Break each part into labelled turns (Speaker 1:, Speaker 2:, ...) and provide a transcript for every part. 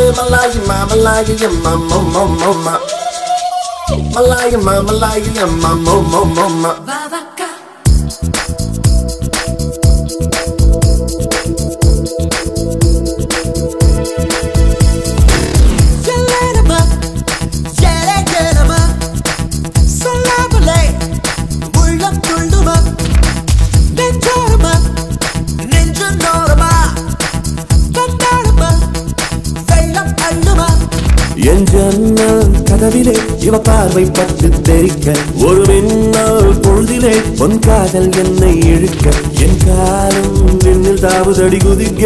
Speaker 1: Malaya, ma, Malaya, yeah, ma, mo, mo, mo, ma. Malaya, ma, Malaya, yeah, ma, mo, mo, mo, ma.
Speaker 2: Jelenama, jelejelama, சொல்லாமலே உள்ளம் துள்ளுமா நெஞ்சோரமா நெஞ்சோரமா கண்டாடுமா வெள்ளம் அள்ளுமா
Speaker 1: என் ஜன்னல் கதவிலே இவ பார்வை பட்டு தெரிக்க ஒரு மின்னல் பொழுதிலே பொன் காதல் என்னை இழுக்க என் காலம் விண்ணில் தாவுதடி குதிக்க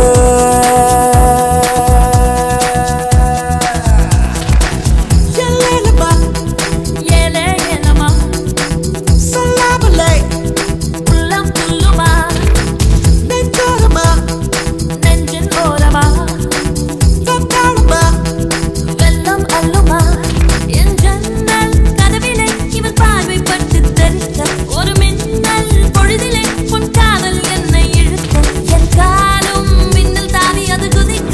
Speaker 2: ஜெலேலமா
Speaker 3: ஏலே ஏலமா
Speaker 2: சொல்லாமலே
Speaker 3: உள்ளம் துள்ளுமா
Speaker 2: நெஞ்சோரமா
Speaker 3: நெஞ்சின் ஓரமா
Speaker 2: கண்டாடுமா
Speaker 3: வெள்ளம் அள்ளுமா என் ஜன்னல் கதவிலே இவள் பார்வை பட்டு தெரிக்க ஒரு மின்னல் பொழுதிலே உன் காதல் என்னை இழுக்க என் காலும் மின்னல் தாவி அது குதிக்க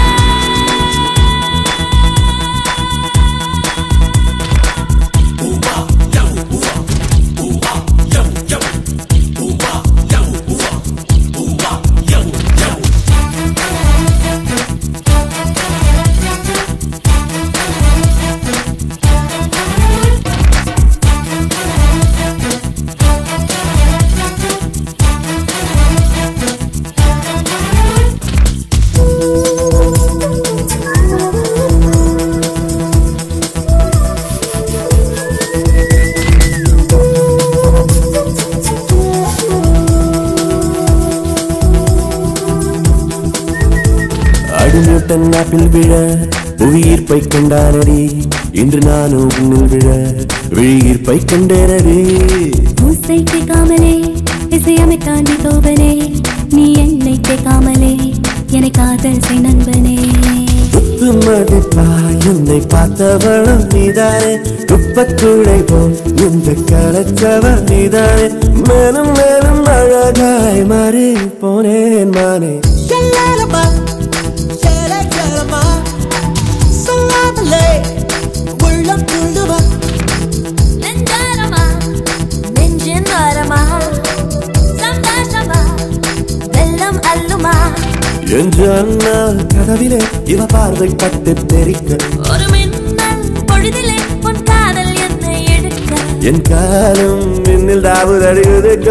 Speaker 1: அடிமூட்டன் நாப்பில் விழ புவியீர்ப்பை கண்டாரடி இன்று நானும் உன்னில் விழ விழியீர்ப்பை கண்டேரடி
Speaker 3: மூசை கேட்காமலே இசையமைக்காண்டி தோவனே நீ என்னை கேட்காமலே என்னை காதல் செய் நண்பனே
Speaker 1: குத்து மதிப்பா என்னை பார்த்தவளும் நீதானே குப்பக்கூடை போல் இந்த கலச்சவள் நீதானே மேலும் மேலும் அழகாய் மாறி போனேன் மானே
Speaker 2: ஜெலேலமா ஜெலேலமா சொல்லாமலே உள்ளம் துள்ளுமா
Speaker 3: நெஞ்சாரமா நெஞ்சின் ஓரமா சந்தோஷமா வெள்ளம் அள்ளுமா
Speaker 1: என் ஜன்னல் கதவிலே இவ பார்வை பட்டு தெரிக்க
Speaker 3: ஒரு மின்னல் பொழுதிலே உன் காதல் என்னை எடுக்க
Speaker 1: என் காலம் மின்னில் தாவுதடியுதுக்க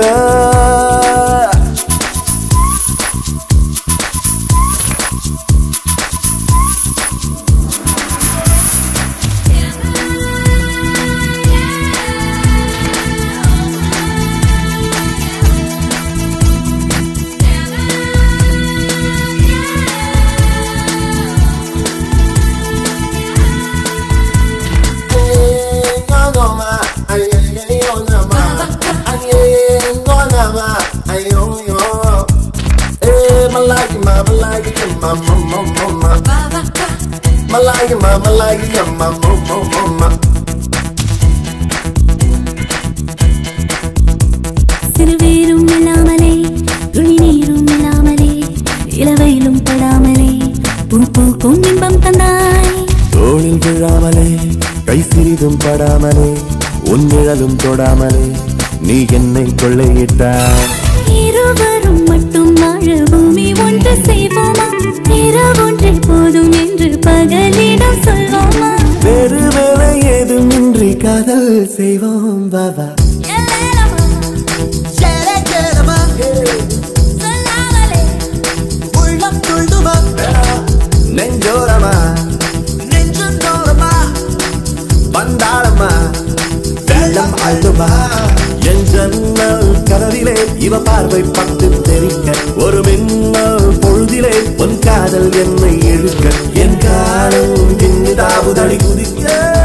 Speaker 1: Malaya, ma, Malaya, ma, mo, mo, mo, ma.
Speaker 3: சிறுவேரும் இல்லாமலே துளி நீரும் இல்லாமலே இளவையிலும் படாமலே பூ பூக்கும் இன்பம் தந்தாய்
Speaker 1: தோளில் விழாமலே கை சிறிதும் படாமலே உன் நிழலும் தொடாமலே நீ என்னை கொள்ளையிட்டாய்
Speaker 3: இருவரும் மட்டும் வாழ பூமி ஒன்று செய்வோமா இரவொன்றே போதும் என்று பகலிடம் சொல்வோமா
Speaker 1: வேறு வேலை ஏதுமின்றி காதல் செய்வோம் பாபா
Speaker 3: எல்லேலமா,
Speaker 2: ஜெலேலமா
Speaker 3: சொல்லாமலே
Speaker 2: உள்ளம் துள்ளுமா
Speaker 1: நெஞ்சோரமா
Speaker 2: நெஞ்சோரமா
Speaker 1: வந்தாளம்மா வெள்ளம் அள்ளுமா என் ஜன்னல் கதவிலே இவ பார்வை பட்டு தெரிக்க ஒரு மின்னல் பொழுதிலே உன் காதல் என்னை இழுக்க என் காலம் இன்னிதாவுதடி குதிக்க